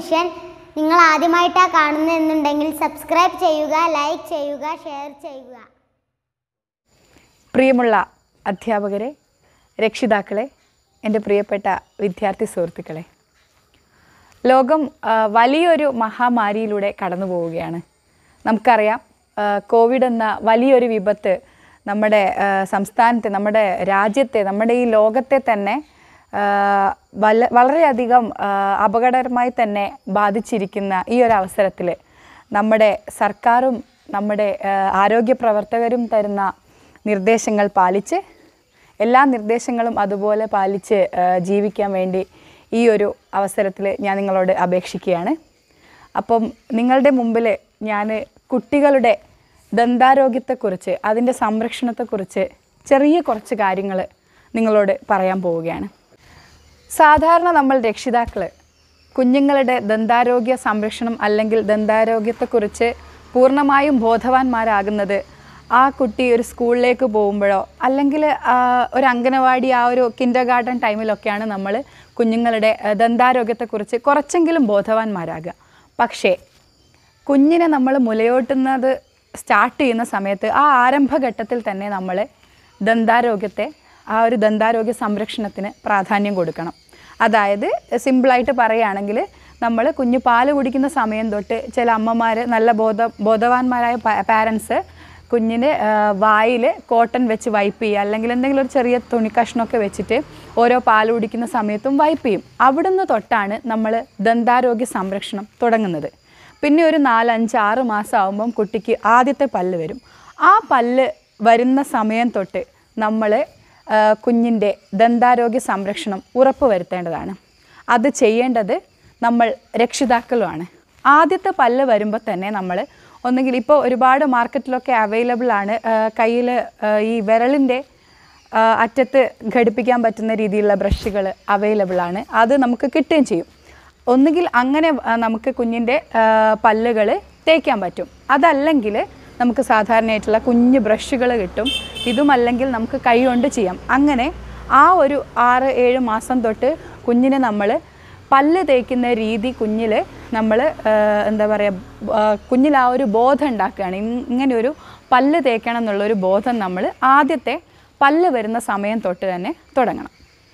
mission നിങ്ങൾ ആദ്യമായിട്ടാണ് കാണുന്നതെന്നുണ്ടെങ്കിൽ സബ്സ്ക്രൈബ് ചെയ്യുക ലൈക്ക് ചെയ്യുക ഷെയർ ചെയ്യുക പ്രിയമുള്ള അധ്യാപകരെ രക്ഷിതാക്കളെ എൻ്റെ പ്രിയപ്പെട്ട വിദ്യാർത്ഥി സുഹൃത്തുക്കളെ ലോകം ആ, വലിയൊരു മഹാമാരിയിലൂടെ കടന്നു പോവുകയാണ് നമുക്കറിയാം ആ, കോവിഡ് എന്ന വലിയൊരു വിപത്ത് നമ്മുടെ ആ, സംസ്ഥാനത്തെ നമ്മുടെ രാജ്യത്തെ നമ്മുടെ ഈ ലോകത്തെ തന്നെ ആ, വല വളരെയധികം ആ, അപകടകരമായി തന്നെ ബാധിച്ചിരിക്കുന്ന ഈ ഒരു അവസരത്തിൽ നമ്മുടെ സർക്കാരും നമ്മുടെ ആ, ആരോഗ്യ പ്രവർത്തകരും തരുന്ന നിർദ്ദേശങ്ങൾ പാലിച്ച് എല്ലാ നിർദ്ദേശങ്ങളും അതുപോലെ പാലിച്ച് ആ, ജീവിക്കാൻ വേണ്ടി ഈ ഒരു അവസരത്തിൽ ഞാൻ നിങ്ങളോട് അപേക്ഷിക്കുകയാണ് അപ്പം നിങ്ങളുടെ മുമ്പിൽ ഞാൻ കുട്ടികളുടെ ദന്താരോഗ്യത്തെക്കുറിച്ച് അതിൻ്റെ സംരക്ഷണത്തെക്കുറിച്ച് ചെറിയ കുറച്ച് കാര്യങ്ങൾ നിങ്ങളോട് പറയാൻ പോവുകയാണ് സാധാരണ നമ്മൾ രക്ഷിതാക്കൾ കുഞ്ഞുങ്ങളുടെ ദന്താരോഗ്യ സംരക്ഷണം അല്ലെങ്കിൽ ദന്താരോഗ്യത്തെക്കുറിച്ച് പൂർണ്ണമായും ബോധവാന്മാരാകുന്നത് ആ കുട്ടി ഒരു സ്കൂളിലേക്ക് പോകുമ്പോഴോ അല്ലെങ്കിൽ ആ, ഒരു അംഗനവാടി ആ ഒരു കിൻഡർ ഗാർഡൻ ടൈമിലൊക്കെയാണ് നമ്മൾ കുഞ്ഞുങ്ങളുടെ ആ, ദന്താരോഗ്യത്തെക്കുറിച്ച് കുറച്ചെങ്കിലും ബോധവാന്മാരാകുക പക്ഷേ കുഞ്ഞിനെ നമ്മൾ മുലയൂട്ടുന്നത് സ്റ്റാർട്ട് ചെയ്യുന്ന സമയത്ത് ആ ആരംഭഘട്ടത്തിൽ തന്നെ നമ്മൾ ദന്താരോഗ്യത്തെ ആ ഒരു ദന്താരോഗ്യ സംരക്ഷണത്തിന് പ്രാധാന്യം കൊടുക്കണം അതായത് സിമ്പിളായിട്ട് പറയുകയാണെങ്കിൽ നമ്മൾ കുഞ്ഞ് പാല് കുടിക്കുന്ന സമയം തൊട്ട് ചില അമ്മമാർ നല്ല ബോധ ബോധവാന്മാരായ പാരൻസ് കുഞ്ഞിന് വായിൽ കോട്ടൺ വെച്ച് വൈപ്പ് ചെയ്യുക അല്ലെങ്കിൽ എന്തെങ്കിലും ഒരു ചെറിയ തുണിക്കഷ്ണമൊക്കെ വെച്ചിട്ട് ഓരോ പാൽ കുടിക്കുന്ന സമയത്തും വൈപ്പ് ചെയ്യും അവിടുന്ന് തൊട്ടാണ് നമ്മൾ ദന്താരോഗ്യ സംരക്ഷണം തുടങ്ങുന്നത് പിന്നെ ഒരു നാലഞ്ച് ആറ് മാസം ആകുമ്പം കുട്ടിക്ക് ആദ്യത്തെ പല്ല് വരും ആ പല്ല് വരുന്ന സമയം തൊട്ട് നമ്മൾ കുഞ്ഞിൻ്റെ ദന്താരോഗ്യ സംരക്ഷണം ഉറപ്പുവരുത്തേണ്ടതാണ് അത് ചെയ്യേണ്ടത് നമ്മൾ രക്ഷിതാക്കളുമാണ് ആദ്യത്തെ പല്ല് വരുമ്പോൾ തന്നെ നമ്മൾ ഒന്നുകിൽ ഇപ്പോൾ ഒരുപാട് മാർക്കറ്റിലൊക്കെ അവൈലബിൾ ആണ് കയ്യിൽ ഈ വിരലിൻ്റെ ആ, അറ്റത്ത് ഘടിപ്പിക്കാൻ പറ്റുന്ന രീതിയിലുള്ള ബ്രഷുകൾ അവൈലബിൾ ആണ് അത് നമുക്ക് കിട്ടുകയും ചെയ്യും ഒന്നുകിൽ അങ്ങനെ ആ, നമുക്ക് കുഞ്ഞിൻ്റെ പല്ലുകൾ തേക്കാൻ പറ്റും അതല്ലെങ്കിൽ നമുക്ക് സാധാരണയായിട്ടുള്ള കുഞ്ഞ് ബ്രഷുകൾ കിട്ടും ഇതുമല്ലെങ്കിൽ നമുക്ക് കൈ കൊണ്ട് ചെയ്യാം അങ്ങനെ ആ ഒരു ആറ് ഏഴ് മാസം തൊട്ട് കുഞ്ഞിനെ നമ്മൾ പല്ല് തേക്കുന്ന രീതി കുഞ്ഞിൽ നമ്മൾ എന്താ പറയുക കുഞ്ഞിൽ ആ ഒരു ബോധം ഉണ്ടാക്കുകയാണ് ഇങ്- ഇങ്ങനെ ഒരു പല്ല് തേക്കണം എന്നുള്ളൊരു ബോധം നമ്മൾ ആദ്യത്തെ പല്ല് വരുന്ന സമയം തൊട്ട് തന്നെ തുടങ്ങണം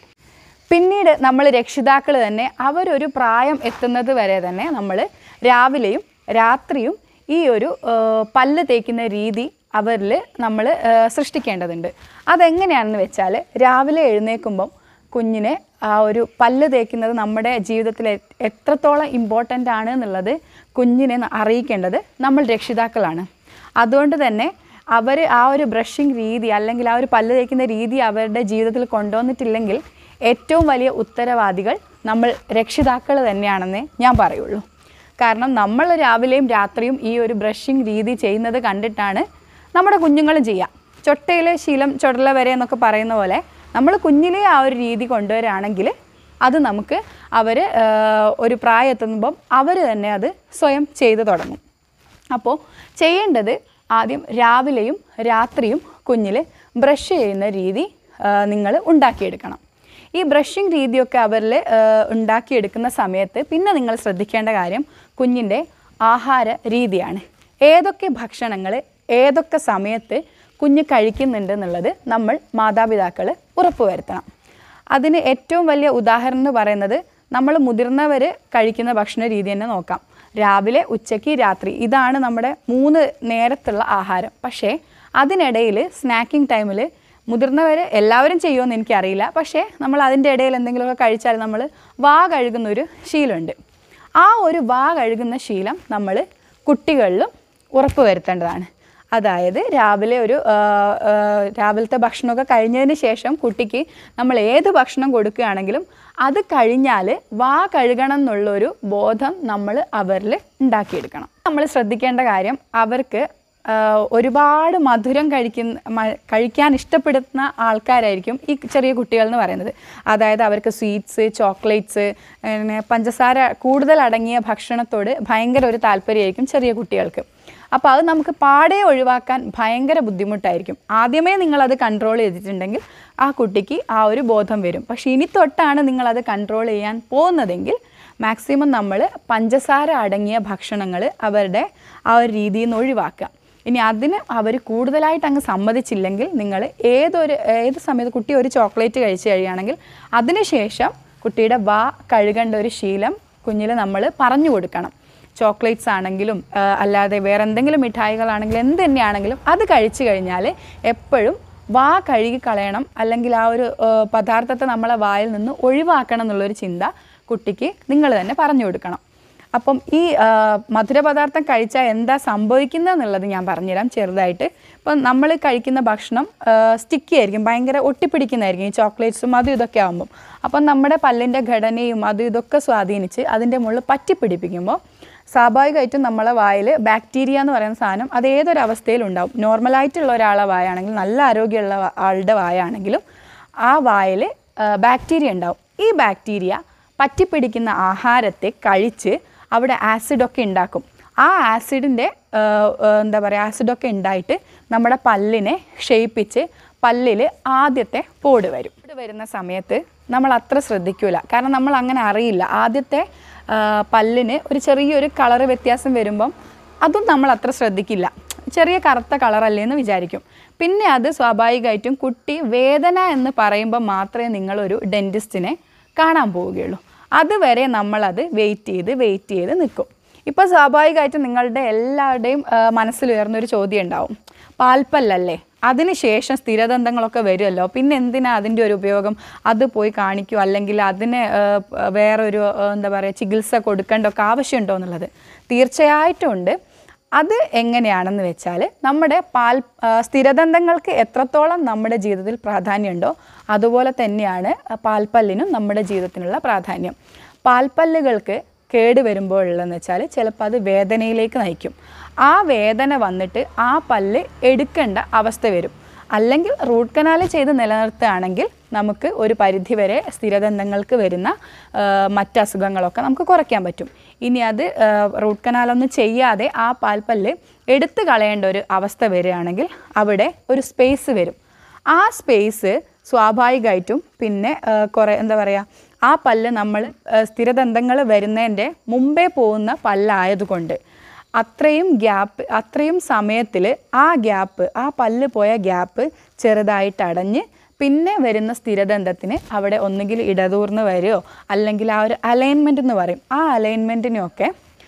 പിന്നീട് നമ്മൾ രക്ഷിതാക്കൾ തന്നെ അവരൊരു പ്രായം എത്തുന്നത് വരെ തന്നെ നമ്മൾ രാവിലെയും രാത്രിയും ഈ ഒരു ആ, പല്ല് തേക്കുന്ന രീതി അവരിൽ നമ്മൾ സൃഷ്ടിക്കേണ്ടതുണ്ട് അതെങ്ങനെയാണെന്ന് വെച്ചാൽ രാവിലെ എഴുന്നേൽക്കുമ്പം കുഞ്ഞിനെ ആ ഒരു പല്ല് തേക്കുന്നത് നമ്മുടെ ജീവിതത്തിൽ എ- എത്രത്തോളം ഇമ്പോർട്ടൻ്റ് ആണ് എന്നുള്ളത് കുഞ്ഞിനെ ന- അറിയിക്കേണ്ടത് നമ്മൾ രക്ഷിതാക്കളാണ് അതുകൊണ്ട് തന്നെ അവർ ആ ഒരു ബ്രഷിങ് രീതി അല്ലെങ്കിൽ ആ ഒരു പല്ല് തേക്കുന്ന രീതി അവരുടെ ജീവിതത്തിൽ കൊണ്ടുവന്നിട്ടില്ലെങ്കിൽ ഏറ്റവും വലിയ ഉത്തരവാദികൾ നമ്മൾ രക്ഷിതാക്കൾ തന്നെയാണെന്നേ ഞാൻ പറയുള്ളൂ കാരണം നമ്മൾ രാവിലെയും രാത്രിയും ഈ ഒരു ബ്രഷിങ് രീതി ചെയ്യുന്നത് കണ്ടിട്ടാണ് നമ്മുടെ കുഞ്ഞുങ്ങളും ചെയ്യുക ചൊട്ടയിലെ ശീലം ചുടല വരെ എന്നൊക്കെ പറയുന്ന പോലെ നമ്മൾ കുഞ്ഞിലെ ആ ഒരു രീതി കൊണ്ടുവരാണെങ്കിൽ അത് നമുക്ക് അവർ ഒരു പ്രായം എത്തുമ്പം അവർ തന്നെ അത് സ്വയം ചെയ്തു തുടങ്ങും അപ്പോൾ ചെയ്യേണ്ടത് ആദ്യം രാവിലെയും രാത്രിയും കുഞ്ഞിൽ ബ്രഷ് ചെയ്യുന്ന രീതി നിങ്ങൾ ഉണ്ടാക്കിയെടുക്കണം ഈ ബ്രഷിങ് രീതിയൊക്കെ അവരിൽ ഉണ്ടാക്കിയെടുക്കുന്ന സമയത്ത് പിന്നെ നിങ്ങൾ ശ്രദ്ധിക്കേണ്ട കാര്യം കുഞ്ഞിൻ്റെ ആഹാര രീതിയാണ് ഏതൊക്കെ ഭക്ഷണങ്ങൾ ഏതൊക്കെ സമയത്ത് കുഞ്ഞ് കഴിക്കുന്നുണ്ട് എന്നുള്ളത് നമ്മൾ മാതാപിതാക്കൾ ഉറപ്പുവരുത്തണം അതിന് ഏറ്റവും വലിയ ഉദാഹരണം എന്ന് പറയുന്നത് നമ്മൾ മുതിർന്നവർ കഴിക്കുന്ന ഭക്ഷണ രീതി തന്നെ നോക്കാം രാവിലെ ഉച്ചയ്ക്ക് രാത്രി ഇതാണ് നമ്മുടെ മൂന്ന് നേരത്തുള്ള ആഹാരം പക്ഷേ അതിനിടയിൽ സ്നാക്കിംഗ് ടൈമിൽ മുതിർന്നവർ എല്ലാവരും ചെയ്യുമെന്ന് എനിക്കറിയില്ല പക്ഷേ നമ്മൾ അതിൻ്റെ ഇടയിൽ എന്തെങ്കിലുമൊക്കെ കഴിച്ചാൽ നമ്മൾ വാ കഴുകുന്ന ഒരു ശീലമുണ്ട് ആ ഒരു വാ കഴുകുന്ന ശീലം നമ്മൾ കുട്ടികളിലും ഉറപ്പ് വരുത്തേണ്ടതാണ് അതായത് രാവിലെ ഒരു ആ, ആ, രാവിലത്തെ ഭക്ഷണമൊക്കെ കഴിഞ്ഞതിന് ശേഷം കുട്ടിക്ക് നമ്മൾ ഏത് ഭക്ഷണം കൊടുക്കുകയാണെങ്കിലും അത് കഴിഞ്ഞാൽ വാ കഴുകണം എന്നുള്ളൊരു ബോധം നമ്മൾ അവരിൽ ഉണ്ടാക്കിയെടുക്കണം നമ്മൾ ശ്രദ്ധിക്കേണ്ട കാര്യം അവർക്ക് ആ, ഒരുപാട് മധുരം കഴിക്കുന്ന മ- കഴിക്കാൻ ഇഷ്ടപ്പെടുന്ന ആൾക്കാരായിരിക്കും ഈ ചെറിയ കുട്ടികൾ എന്ന് പറയുന്നത് അതായത് അവർക്ക് സ്വീറ്റ്സ് ചോക്ലേറ്റ്സ് പിന്നെ പഞ്ചസാര കൂടുതൽ അടങ്ങിയ ഭക്ഷണത്തോട് ഭയങ്കര ഒരു താല്പര്യമായിരിക്കും ചെറിയ കുട്ടികൾക്ക് അപ്പോൾ അത് നമുക്ക് പാടെ ഒഴിവാക്കാൻ ഭയങ്കര ബുദ്ധിമുട്ടായിരിക്കും ആദ്യമേ നിങ്ങളത് കൺട്രോൾ ചെയ്തിട്ടുണ്ടെങ്കിൽ ആ കുട്ടിക്ക് ആ ഒരു ബോധം വരും പക്ഷേ ഇനി തൊട്ടാണ് നിങ്ങളത് കൺട്രോൾ ചെയ്യാൻ പോകുന്നതെങ്കിൽ മാക്സിമം നമ്മൾ പഞ്ചസാര അടങ്ങിയ ഭക്ഷണങ്ങൾ അവരുടെ ആ ഒരു രീതിയിൽ നിന്ന് ഒഴിവാക്കുക ഇനി അതിന് അവർ കൂടുതലായിട്ട് അങ്ങ് സമ്മതിച്ചില്ലെങ്കിൽ നിങ്ങൾ ഏതൊരു ഏത് സമയത്ത് കുട്ടി ഒരു ചോക്ലേറ്റ് കഴിച്ച് കഴിയുകയാണെങ്കിൽ അതിനുശേഷം കുട്ടിയുടെ വാ കഴുകേണ്ട ഒരു ശീലം കുഞ്ഞിൽ നമ്മൾ പറഞ്ഞു കൊടുക്കണം ചോക്ലേറ്റ്സ് ആണെങ്കിലും ആ, അല്ലാതെ വേറെ എന്തെങ്കിലും മിഠായികളാണെങ്കിലും എന്ത് തന്നെയാണെങ്കിലും അത് കഴിച്ചു കഴിഞ്ഞാൽ എപ്പോഴും വാ കഴുകി കളയണം അല്ലെങ്കിൽ ആ ഒരു ആ, പദാർത്ഥത്തെ നമ്മളെ വായിൽ നിന്ന് ഒഴിവാക്കണം എന്നുള്ളൊരു ചിന്ത കുട്ടിക്ക് നിങ്ങൾ തന്നെ പറഞ്ഞു കൊടുക്കണം അപ്പം ഈ ആ, മധുരപദാർത്ഥം കഴിച്ചാൽ എന്താ സംഭവിക്കുന്നത് എന്നുള്ളത് ഞാൻ പറഞ്ഞുതരാം ചെറുതായിട്ട് ഇപ്പം നമ്മൾ കഴിക്കുന്ന ഭക്ഷണം സ്റ്റിക്കി ആയിരിക്കും ഭയങ്കര ഒട്ടിപ്പിടിക്കുന്നതായിരിക്കും ഈ ചോക്ലേറ്റ്സും അതും ഇതൊക്കെ ആകുമ്പം അപ്പം നമ്മുടെ പല്ലിൻ്റെ ഘടനയും അതും ഇതൊക്കെ സ്വാധീനിച്ച് അതിൻ്റെ മുകളിൽ പറ്റിപ്പിടിപ്പിക്കുമ്പോൾ സ്വാഭാവികമായിട്ടും നമ്മളെ വായിൽ ബാക്ടീരിയ എന്ന് പറയുന്ന സാധനം അത് ഏതൊരു അവസ്ഥയിലുണ്ടാവും നോർമലായിട്ടുള്ള ഒരാളെ വായാണെങ്കിലും നല്ല ആരോഗ്യമുള്ള വ- ആളുടെ വായാണെങ്കിലും ആ വായിൽ ബാക്ടീരിയ ഉണ്ടാവും ഈ ബാക്ടീരിയ പറ്റിപ്പിടിക്കുന്ന ആഹാരത്തെ കഴിച്ച് അവിടെ ആസിഡൊക്കെ ഉണ്ടാക്കും ആ ആസിഡിൻ്റെ എന്താ പറയുക ആസിഡൊക്കെ ഉണ്ടായിട്ട് നമ്മുടെ പല്ലിനെ ക്ഷയിപ്പിച്ച് പല്ലിൽ ആദ്യത്തെ പോട് വരും പോട് വരുന്ന സമയത്ത് നമ്മൾ അത്ര ശ്രദ്ധിക്കൂല കാരണം നമ്മൾ അങ്ങനെ അറിയില്ല ആദ്യത്തെ ആ, പല്ലിന് ഒരു ചെറിയൊരു കളറ് വ്യത്യാസം വരുമ്പം അതും നമ്മൾ അത്ര ശ്രദ്ധിക്കില്ല ചെറിയ കറുത്ത കളറല്ലേ എന്ന് വിചാരിക്കും പിന്നെ അത് സ്വാഭാവികമായിട്ടും കുട്ടി വേദന എന്ന് പറയുമ്പോൾ മാത്രമേ നിങ്ങളൊരു ഡെൻറ്റിസ്റ്റിനെ കാണാൻ പോവുകയുള്ളൂ അതുവരെ നമ്മളത് വെയിറ്റ് ചെയ്ത് വെയിറ്റ് ചെയ്ത് നിൽക്കും ഇപ്പോൾ സ്വാഭാവികമായിട്ടും നിങ്ങളുടെ എല്ലാവരുടെയും ആ, മനസ്സിലുയർന്നൊരു ചോദ്യം ഉണ്ടാവും പാൽപ്പല്ലല്ലേ അതിനുശേഷം സ്ഥിരദന്തങ്ങളൊക്കെ വരുമല്ലോ പിന്നെ എന്തിനാ അതിൻ്റെ ഒരു ഉപയോഗം അത് പോയി കാണിക്കൂ അല്ലെങ്കിൽ അതിന് ആ, വേറൊരു ആ, എന്താ പറയുക ചികിത്സ കൊടുക്കേണ്ടൊക്കെ ആവശ്യമുണ്ടോ എന്നുള്ളത് തീർച്ചയായിട്ടും ഉണ്ട് അത് എങ്ങനെയാണെന്ന് വെച്ചാൽ നമ്മുടെ പാൽ ആ, സ്ഥിരദന്തങ്ങൾക്ക് എത്രത്തോളം നമ്മുടെ ജീവിതത്തിൽ പ്രാധാന്യമുണ്ടോ അതുപോലെ തന്നെയാണ് പാൽപ്പല്ലിനും നമ്മുടെ ജീവിതത്തിനുള്ള പ്രാധാന്യം പാൽപ്പല്ലുകൾക്ക് കേട് വരുമ്പോഴുള്ളതെന്ന് വെച്ചാൽ ചിലപ്പോൾ അത് വേദനയിലേക്ക് നയിക്കും ആ വേദന വന്നിട്ട് ആ പല്ല് എടുക്കേണ്ട അവസ്ഥ വരും അല്ലെങ്കിൽ റൂട്ട് കനാൽ ചെയ്ത് നിലനിർത്തുകയാണെങ്കിൽ നമുക്ക് ഒരു പരിധിവരെ സ്ഥിരദന്തങ്ങൾക്ക് വരുന്ന ആ, മറ്റ് അസുഖങ്ങളൊക്കെ നമുക്ക് കുറയ്ക്കാൻ പറ്റും ഇനി അത് ആ, റൂട്ട് കനാലൊന്നും ചെയ്യാതെ ആ പാൽപ്പല്ല് എടുത്തു കളയേണ്ട ഒരു അവസ്ഥ വരികയാണെങ്കിൽ അവിടെ ഒരു സ്പേസ് വരും ആ സ്പേസ് സ്വാഭാവികമായിട്ടും പിന്നെ ആ, കുറേ എന്താ പറയുക ആ പല്ല് നമ്മൾ സ്ഥിരദന്തങ്ങൾ വരുന്നതിൻ്റെ മുമ്പേ പോകുന്ന പല്ലായതുകൊണ്ട് അത്രയും ഗ്യാപ്പ് അത്രയും സമയത്തിൽ ആ ഗ്യാപ്പ് ആ പല്ല് പോയ ഗ്യാപ്പ് ചെറുതായിട്ട് അടഞ്ഞ് പിന്നെ വരുന്ന സ്ഥിരദന്തത്തിന് അവിടെ ഒന്നുകിൽ ഇടതൂർന്ന് വരുമോ അല്ലെങ്കിൽ ആ ഒരു അലൈൻമെൻറ്റ് എന്ന് പറയും ആ അലൈൻമെൻറ്റിനെയൊക്കെ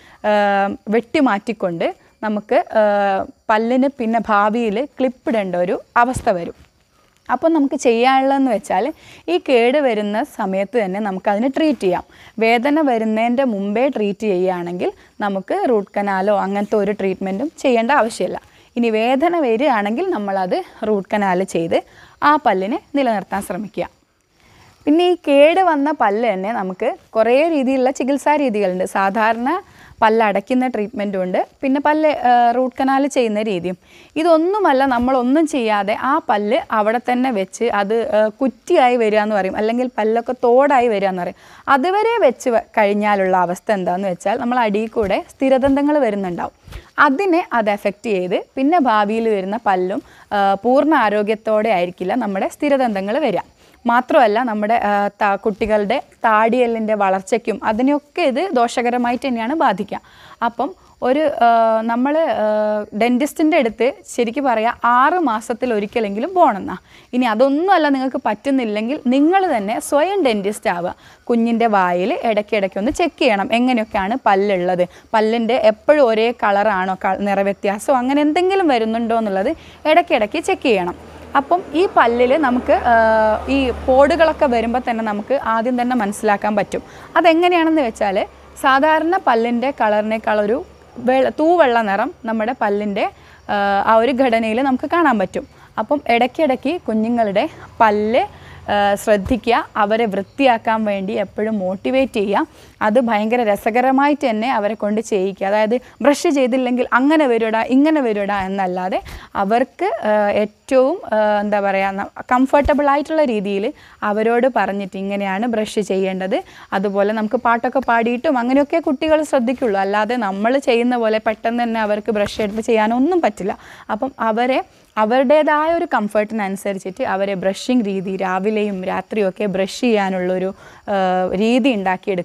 വെട്ടിമാറ്റിക്കൊണ്ട് നമുക്ക് ആ, പല്ലിന് പിന്നെ ഭാവിയിൽ ക്ലിപ്പിടേണ്ട ഒരു അവസ്ഥ വരും അപ്പോൾ നമുക്ക് ചെയ്യാനുള്ളതെന്ന് വെച്ചാൽ ഈ കേട് വരുന്ന സമയത്ത് തന്നെ നമുക്കതിന് ട്രീറ്റ് ചെയ്യാം വേദന വരുന്നതിൻ്റെ മുമ്പേ ട്രീറ്റ് ചെയ്യുകയാണെങ്കിൽ നമുക്ക് റൂട്ട് കനാലോ അങ്ങനത്തെ ഒരു ട്രീറ്റ്മെൻറ്റും ചെയ്യേണ്ട ആവശ്യമില്ല ഇനി വേദന വരികയാണെങ്കിൽ നമ്മളത് റൂട്ട് കനാൽ ചെയ്ത് ആ പല്ലിനെ നിലനിർത്താൻ ശ്രമിക്കുക പിന്നെ ഈ കേട് വന്ന പല്ല് തന്നെ നമുക്ക് കുറേ രീതിയിലുള്ള ചികിത്സാ രീതികളുണ്ട് സാധാരണ പല്ല് അടയ്ക്കുന്ന ട്രീറ്റ്മെൻറ്റും ഉണ്ട് പിന്നെ പല്ല് റൂട്ട് കനാൽ ചെയ്യുന്ന രീതിയും ഇതൊന്നുമല്ല നമ്മളൊന്നും ചെയ്യാതെ ആ പല്ല് അവിടെ തന്നെ വെച്ച് അത് ആ, കുറ്റിയായി വരിക എന്ന് പറയും അല്ലെങ്കിൽ പല്ലൊക്കെ തോടായി വരിക എന്ന് പറയും അതുവരെ വെച്ച് വ- കഴിഞ്ഞാലുള്ള അവസ്ഥ എന്താണെന്ന് വെച്ചാൽ നമ്മൾ അടിയിൽ കൂടെ സ്ഥിരദന്തങ്ങൾ വരുന്നുണ്ടാവും അതിനെ അത് എഫക്റ്റ് ചെയ്ത് പിന്നെ ഭാവിയിൽ വരുന്ന പല്ലും ആ, പൂർണ്ണ ആരോഗ്യത്തോടെ ആയിരിക്കില്ല നമ്മുടെ സ്ഥിരദന്തങ്ങൾ വരിക മാത്രമല്ല നമ്മുടെ ആ, ത- കുട്ടികളുടെ താടിയെല്ലിൻ്റെ വളർച്ചയ്ക്കും അതിനെയൊക്കെ ഇത് ദോഷകരമായിട്ട് തന്നെയാണ് ബാധിക്കുക അപ്പം ഒരു നമ്മൾ ഡെൻറ്റിസ്റ്റിൻ്റെ അടുത്ത് ശരിക്കും പറയാം ആറ് മാസത്തിൽ ഒരിക്കലെങ്കിലും പോകണമെന്നാ ഇനി അതൊന്നുമല്ല നിങ്ങൾക്ക് പറ്റുന്നില്ലെങ്കിൽ നിങ്ങൾ തന്നെ സ്വയം ഡെൻറ്റിസ്റ്റ് ആവുക കുഞ്ഞിൻ്റെ വായിൽ ഇടയ്ക്കിടയ്ക്ക് ഒന്ന് ചെക്ക് ചെയ്യണം എങ്ങനെയൊക്കെയാണ് പല്ലുള്ളത് പല്ലിൻ്റെ എപ്പോഴും ഒരേ കളറാണോ ക നിറവ്യത്യാസമോ അങ്ങനെ എന്തെങ്കിലും വരുന്നുണ്ടോ എന്നുള്ളത് ഇടയ്ക്കിടയ്ക്ക് ചെക്ക് ചെയ്യണം അപ്പം ഈ പല്ലിൽ നമുക്ക് ആ, ഈ പോടുകളൊക്കെ വരുമ്പോൾ തന്നെ നമുക്ക് ആദ്യം തന്നെ മനസ്സിലാക്കാൻ പറ്റും അതെങ്ങനെയാണെന്ന് വെച്ചാൽ സാധാരണ പല്ലിൻ്റെ കളറിനേക്കാൾ ഒരു വെള്ള തൂവെള്ള നിറം നമ്മുടെ പല്ലിൻ്റെ ആ, ആ ഒരു ഘടനയിൽ നമുക്ക് കാണാൻ പറ്റും അപ്പം ഇടയ്ക്കിടയ്ക്ക് കുഞ്ഞുങ്ങളുടെ പല്ല് ആ, ശ്രദ്ധിക്കുക അവരെ വൃത്തിയാക്കാൻ വേണ്ടി എപ്പോഴും മോട്ടിവേറ്റ് ചെയ്യുക അത് ഭയങ്കര രസകരമായിട്ട് തന്നെ അവരെ കൊണ്ട് ചെയ്യിക്കുക അതായത് ബ്രഷ് ചെയ്തില്ലെങ്കിൽ അങ്ങനെ വരുടാ ഇങ്ങനെ വരുടാ എന്നല്ലാതെ അവർക്ക് ആ, ഏറ്റവും ആ, എന്താ പറയുക കംഫർട്ടബിൾ ആയിട്ടുള്ള രീതിയിൽ അവരോട് പറഞ്ഞിട്ട് ഇങ്ങനെയാണ് ബ്രഷ് ചെയ്യേണ്ടത് അതുപോലെ നമുക്ക് പാട്ടൊക്കെ പാടിയിട്ടും അങ്ങനെയൊക്കെ കുട്ടികൾ ശ്രദ്ധിക്കുള്ളൂ അല്ലാതെ നമ്മൾ ചെയ്യുന്ന പോലെ പെട്ടെന്ന് തന്നെ അവർക്ക് ബ്രഷ് എടുത്ത് ചെയ്യാനൊന്നും പറ്റില്ല അപ്പം അവരെ അവരുടേതായ ഒരു കംഫർട്ടിനനുസരിച്ചിട്ട് അവരെ ബ്രഷിങ് രീതി രാവിലെയും രാത്രിയും ഒക്കെ ബ്രഷ് ചെയ്യാനുള്ളൊരു ആ, രീതി ഉണ്ടാക്കിയെടുക്കുക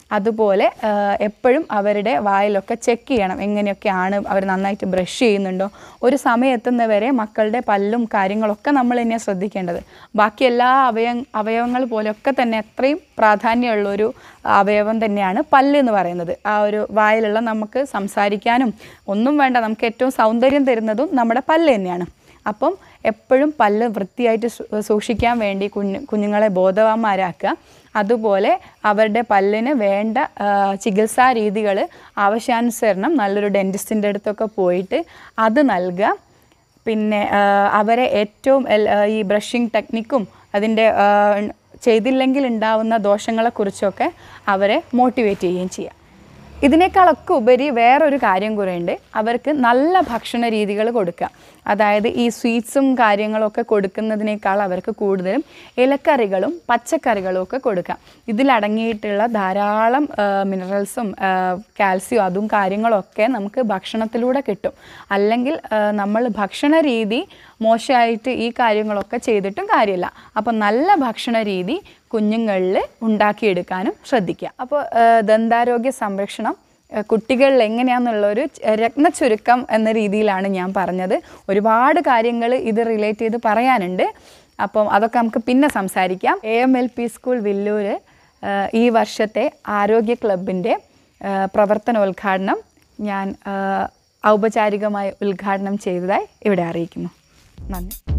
അതുപോലെ ആ, എപ്പോഴും അവരുടെ വായിലൊക്കെ ചെക്ക് ചെയ്യണം എങ്ങനെയൊക്കെയാണ് അവർ നന്നായിട്ട് ബ്രഷ് ചെയ്യുന്നുണ്ടോ ഒരു സമയം എത്തുന്നവരെ മക്കളുടെ പല്ലും കാര്യങ്ങളൊക്കെ നമ്മൾ തന്നെയാണ് ശ്രദ്ധിക്കേണ്ടത് ബാക്കി എല്ലാ അവയ അവയവങ്ങൾ പോലെയൊക്കെ തന്നെ അത്രയും പ്രാധാന്യമുള്ളൊരു അവയവം തന്നെയാണ് പല്ല് എന്ന് പറയുന്നത് ആ ഒരു വായിലുള്ള നമുക്ക് സംസാരിക്കാനും ഒന്നും വേണ്ട നമുക്ക് ഏറ്റവും സൗന്ദര്യം തരുന്നതും നമ്മുടെ പല്ല് തന്നെയാണ് അപ്പം എപ്പോഴും പല്ല് വൃത്തിയായിട്ട് സൂ- സൂക്ഷിക്കാൻ വേണ്ടി കുഞ്ഞു കുഞ്ഞുങ്ങളെ ബോധവാന്മാരാക്കുക അതുപോലെ അവരുടെ പല്ലിന് വേണ്ട ആ, ചികിത്സാ രീതികൾ ആവശ്യാനുസരണം നല്ലൊരു ഡെൻറ്റിസ്റ്റിൻ്റെ അടുത്തൊക്കെ പോയിട്ട് അത് നൽകുക പിന്നെ ആ, അവരെ ഏറ്റവും എൽ- ആ, ഈ ബ്രഷിങ് ടെക്നിക്കും അതിൻ്റെ ആ, ചെയ്തില്ലെങ്കിൽ ഉണ്ടാവുന്ന ദോഷങ്ങളെക്കുറിച്ചൊക്കെ അവരെ മോട്ടിവേറ്റ് ചെയ്യുകയും ചെയ്യാം ഇതിനേക്കാളൊക്കെ ഉപരി വേറൊരു കാര്യം കൂടെയുണ്ട് അവർക്ക് നല്ല ഭക്ഷണ രീതികൾ കൊടുക്കുക അതായത് ഈ സ്വീറ്റ്സും കാര്യങ്ങളൊക്കെ കൊടുക്കുന്നതിനേക്കാൾ അവർക്ക് കൂടുതലും ഇലക്കറികളും പച്ചക്കറികളും ഒക്കെ കൊടുക്കാം ഇതിലടങ്ങിയിട്ടുള്ള ധാരാളം മിനറൽസും കാൽസ്യം അതും കാര്യങ്ങളൊക്കെ നമുക്ക് ഭക്ഷണത്തിലൂടെ കിട്ടും അല്ലെങ്കിൽ ആ, നമ്മൾ ഭക്ഷണ രീതി മോശമായിട്ട് ഈ കാര്യങ്ങളൊക്കെ ചെയ്തിട്ടും കാര്യമില്ല അപ്പം നല്ല ഭക്ഷണ രീതി കുഞ്ഞുങ്ങളിൽ ഉണ്ടാക്കിയെടുക്കാനും ശ്രദ്ധിക്കുക അപ്പോൾ ദന്താരോഗ്യ സംരക്ഷണം ഏഹ് കുട്ടികളിൽ എങ്ങനെയാണെന്നുള്ളൊരു ച- രത്ന ചുരുക്കം എന്ന രീതിയിലാണ് ഞാൻ പറഞ്ഞത് ഒരുപാട് കാര്യങ്ങൾ ഇത് റിലേറ്റ് ചെയ്ത് പറയാനുണ്ട് അപ്പം അതൊക്കെ നമുക്ക് പിന്നെ സംസാരിക്കാം A M L P school Villoor ഏഹ് ഈ വർഷത്തെ ആരോഗ്യ ക്ലബിൻ്റെ ഏഹ് പ്രവർത്തനോദ്ഘാടനം ഞാൻ ഏഹ് ഔപചാരികമായി ഉദ്ഘാടനം ചെയ്തതായി ഇവിടെ അറിയിക്കുന്നു നന്ദി